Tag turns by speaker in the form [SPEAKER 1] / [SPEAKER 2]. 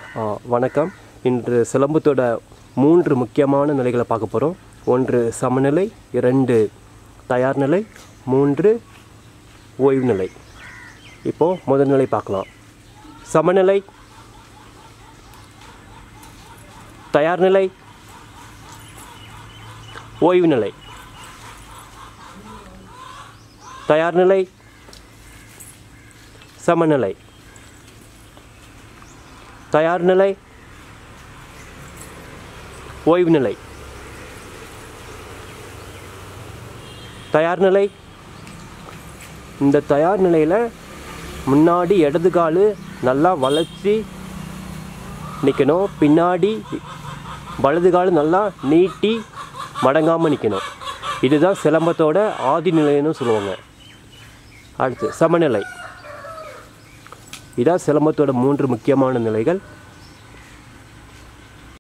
[SPEAKER 1] ஆ, வணக்கம் இன்று சிலம்பத்தோட மூன்று முக்கியமான நிலைகளை பார்க்க போகிறோம் ஒன்று சமநிலை இரண்டு தயார் நிலை மூன்று ஓய்வு நிலை இப்போது முதல் நிலை பார்க்கலாம் சமநிலை தயார் நிலை ஓய்வு நிலை தயார் நிலை சமநிலை தயார் நிலை ஓய்வு நிலை தயார் நிலை இந்த தயார் நிலையில் முன்னாடி இடது கால் நல்லா வளைச்சி நிற்கணும் பின்னாடி வலது கால் நல்லா நீட்டி மடங்காமல் நிற்கணும் இதுதான் சிலம்பத்தோட ஆதி நிலைன்னு சொல்லுவாங்க அடுத்து சமநிலை இதான் சிலம்பத்தோட மூன்று முக்கியமான நிலைகள்